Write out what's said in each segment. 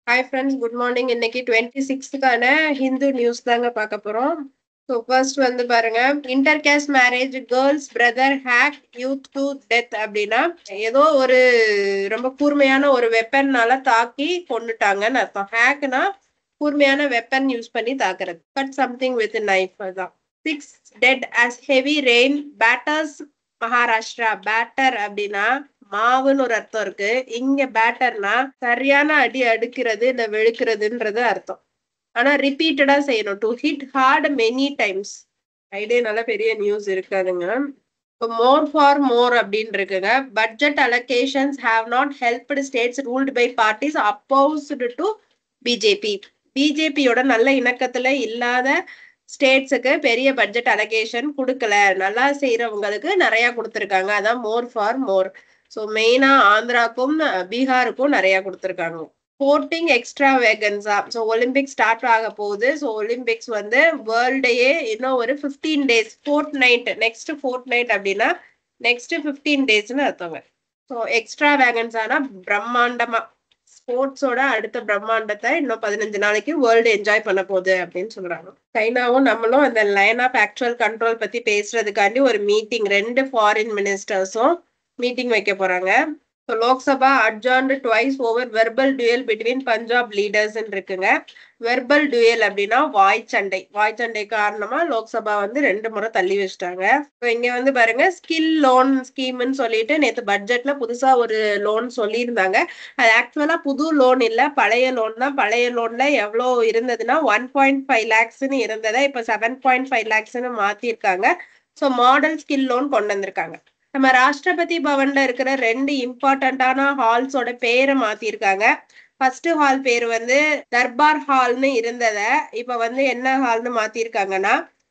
hi friends good morning இன்னைக்கு twenty சிக்ஸ்த்துக்கான Hindu news தாங்க பார்க்க போறோம் ஸோ ஃபர்ஸ்ட் வந்து பாருங்க inter caste marriage girls brother hack youth to death அப்படின்னா ஏதோ ஒரு ரொம்ப கூர்மையான ஒரு வெப்பன்னால தாக்கி கொண்டுட்டாங்கன்னு அர்த்தம் ஹேக்னா கூர்மையான வெப்பன் யூஸ் பண்ணி தாக்குறது கட் சம்திங் வித் நைஃப் அதுதான் six dead as heavy rain batters Maharashtra batter அப்படின்னா மாவுன்னு ஒரு அர்த்தம் இருக்கு இங்க பேட்டர்னா சரியான அடி அடுக்கிறது இல்ல வெளுக்கிறதுன்றது அர்த்தம் ஆனா ரிப்பீட்டடா செய்யணும் to hit hard many times idea நல்ல பெரிய நியூஸ் இருக்காதுங்க இப்போ மோர் ஃபார் மோர் அப்படின்னு இருக்குங்க budget allocations have not helped states ruled by parties opposed to BJP பிஜேபியோட நல்ல இணக்கத்துல இல்லாத ஸ்டேட்ஸுக்கு பெரிய பட்ஜெட் அலோகேஷன் கொடுக்கல நல்லா செய்யறவங்களுக்கு நிறைய கொடுத்துருக்காங்க அதான் மோர் ஃபார் மோர் ஸோ மெயினா ஆந்திராக்கும் பீகாருக்கும் நிறைய கொடுத்துருக்காங்க sporting extravaganza so olympic start ஆக போகுது ஸோ ஒலிம்பிக்ஸ் வந்து வேர்ல்டையே இன்னும் ஒரு fifteen days fortnight next fortnight அப்படின்னா நெக்ஸ்ட் ஃபிஃப்டீன் டேஸ்னு அர்த்தங்க ஸோ எக்ஸ்ட்ரா வேகன்ஸானா பிரம்மாண்டமா ஸ்போர்ட்ஸோட அடுத்த பிரம்மாண்டத்தை இன்னும் பதினஞ்சு நாளைக்கு வேர்ல்டு என்ஜாய் பண்ண போகுது அப்படின்னு சொல்றாங்க சைனாவும் நம்மளும் அந்த லைன் ஆஃப் ஆக்சுவல் கண்ட்ரோல் பத்தி பேசுறதுக்காண்டி ஒரு மீட்டிங் ரெண்டு ஃபாரின் மினிஸ்டர்ஸும் மீட்டிங் வைக்க போறாங்க so Lok Sabha adjourned twice over verbal duel between Punjab leaders இருக்குங்க வெர்பல் டுயல் அப்படின்னா வாய் சண்டை வாய் சண்டை காரணமா லோக்சபா வந்து ரெண்டு முறை தள்ளி வச்சிட்டாங்க ஸோ இங்க வந்து பாருங்க ஸ்கில் லோன் ஸ்கீம்னு சொல்லிட்டு நேற்று பட்ஜெட்ல புதுசா ஒரு லோன் சொல்லியிருந்தாங்க அது ஆக்சுவலா புது லோன் இல்ல பழைய லோன் தான் பழைய லோன்ல எவ்வளோ இருந்ததுன்னா ஒன் பாயிண்ட் ஃபைவ் லேக்ஸ்னு இருந்ததை இப்போ செவன் பாயிண்ட் ஃபைவ் லேக்ஸ்னு மாத்திருக்காங்க ஸோ மாடல் ஸ்கில் லோன் கொண்டு வந்திருக்காங்க நம்ம ராஷ்டிரபதி பவன்ல இருக்கிற ரெண்டு இம்பார்ட்டன்டான ஹால்ஸோட பேரை மாத்திருக்காங்க ஃபர்ஸ்ட் ஹால் பேர் வந்து தர்பார் ஹால்னு இருந்தத இப்ப வந்து என்ன ஹால்னு மாத்திருக்காங்கன்னா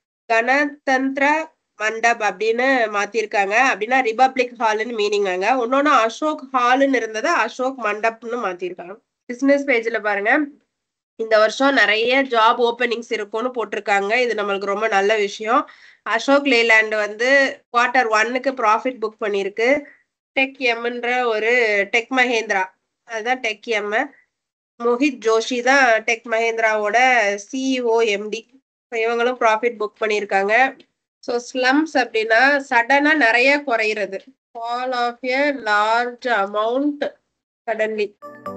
கணதந்திர மண்டப் அப்படின்னு மாத்திருக்காங்க அப்படின்னா ரிபப்ளிக் ஹால்னு மீனிங்காங்க இன்னொன்னு அசோக் ஹால்னு இருந்ததை அசோக் மண்டப்னு மாத்திருக்காங்க பிசினஸ் பேஜ்ல பாருங்க இந்த வருஷம் நிறைய ஜாப் ஓப்பனிங்ஸ் இருக்கும்னு போட்டிருக்காங்க இது நம்மளுக்கு ரொம்ப நல்ல விஷயம் அசோக் லேலேண்ட் வந்து குவார்டர் ஒன்னுக்கு ப்ராஃபிட் புக் பண்ணியிருக்கு டெக் எம்ன்ற ஒரு டெக் மஹேந்திரா அதுதான் டெக் எம் மோஹித் ஜோஷி தான் டெக் மஹேந்திராவோட சிஇஓ எம்டி இவங்களும் ப்ராஃபிட் புக் பண்ணியிருக்காங்க ஸோ ஸ்லம்ஸ் அப்படின்னா சடனாக நிறைய குறையிறது fall of a large amount suddenly